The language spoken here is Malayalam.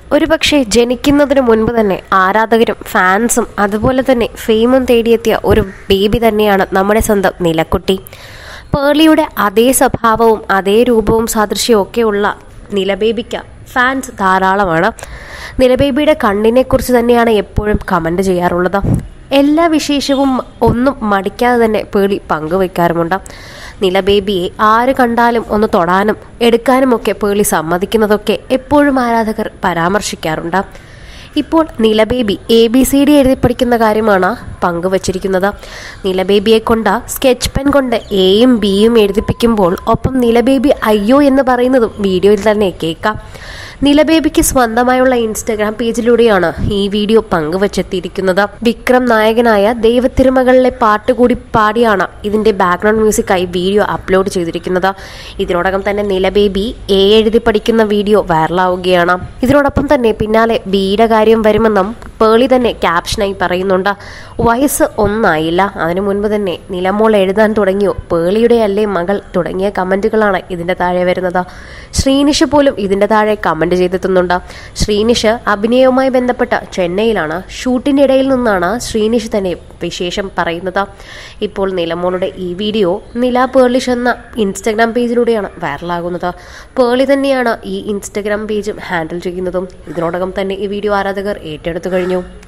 ഒരുപക്ഷെ ജനിക്കുന്നതിന് മുൻപ് തന്നെ ആരാധകരും ഫാൻസും അതുപോലെ തന്നെ ഫെയിമും തേടിയെത്തിയ ഒരു ബേബി തന്നെയാണ് നമ്മുടെ സ്വന്തം നിലക്കുട്ടി പേർലിയുടെ അതേ സ്വഭാവവും അതേ രൂപവും സാദൃശ്യവും ഒക്കെയുള്ള നിലബേബിക്ക് ഫാൻസ് ധാരാളമാണ് നിലബേബിയുടെ കണ്ണിനെക്കുറിച്ച് തന്നെയാണ് എപ്പോഴും കമൻ്റ് ചെയ്യാറുള്ളത് എല്ലാ വിശേഷവും ഒന്നും മടിക്കാതെ തന്നെ പേളി പങ്കുവെക്കാറുമുണ്ട് നിലബേബിയെ ആര് കണ്ടാലും ഒന്ന് തൊടാനും എടുക്കാനുമൊക്കെ പേളി സമ്മതിക്കുന്നതൊക്കെ എപ്പോഴും ആരാധകർ പരാമർശിക്കാറുണ്ട് ഇപ്പോൾ Nila baby A B C D എഴുതി പഠിക്കുന്ന കാര്യമാണ് പങ്കുവച്ചിരിക്കുന്നത് നിലബേബിയെ കൊണ്ട് സ്കെച്ച് പെൻ കൊണ്ട് എയും ബിയും എഴുതിപ്പിക്കുമ്പോൾ ഒപ്പം നിലബേബി അയ്യോ എന്ന് പറയുന്നതും വീഡിയോയിൽ തന്നെ കേൾക്കാം നിലബേബിക്ക് സ്വന്തമായുള്ള ഇൻസ്റ്റഗ്രാം പേജിലൂടെയാണ് ഈ വീഡിയോ പങ്കുവച്ചെത്തിയിരിക്കുന്നത് വിക്രം നായകനായ ദൈവത്തിരുമകളിലെ പാട്ട് കൂടി പാടിയാണ് ഇതിന്റെ ബാക്ക്ഗ്രൗണ്ട് മ്യൂസിക്കായി വീഡിയോ അപ്ലോഡ് ചെയ്തിരിക്കുന്നത് ഇതിനോടകം തന്നെ നിലബേബി എ എഴുതി പഠിക്കുന്ന വീഡിയോ വൈറലാവുകയാണ് ഇതിനോടൊപ്പം തന്നെ പിന്നാലെ ബിയുടെ കാര്യം വരുമെന്നും പേളി തന്നെ ക്യാപ്ഷനായി പറയുന്നുണ്ട് വയസ്സ് ഒന്നായില്ല അതിനു മുൻപ് തന്നെ നിലമോൾ എഴുതാൻ തുടങ്ങിയോ പേളിയുടെ അല്ലേ മകൾ തുടങ്ങിയ കമന്റുകളാണ് ഇതിന്റെ താഴെ വരുന്നത് ശ്രീനിഷ് പോലും ഇതിന്റെ താഴെ കമന്റ് ചെയ്തെത്തുന്നുണ്ട് ശ്രീനിഷ് അഭിനയവുമായി ബന്ധപ്പെട്ട ചെന്നൈയിലാണ് ഷൂട്ടിനിടയിൽ നിന്നാണ് ശ്രീനിഷ് തന്നെ വിശേഷം പറയുന്നത് ഇപ്പോൾ നിലമോളുടെ ഈ വീഡിയോ നില പേർലിഷ് എന്ന ഇൻസ്റ്റഗ്രാം പേജിലൂടെയാണ് വൈറലാകുന്നത് പേളി തന്നെയാണ് ഈ ഇൻസ്റ്റഗ്രാം പേജും ഹാൻഡിൽ ചെയ്യുന്നതും ഇതിനോടകം തന്നെ ഈ വീഡിയോ ആരാധകർ ഏറ്റെടുത്തു കഴിഞ്ഞു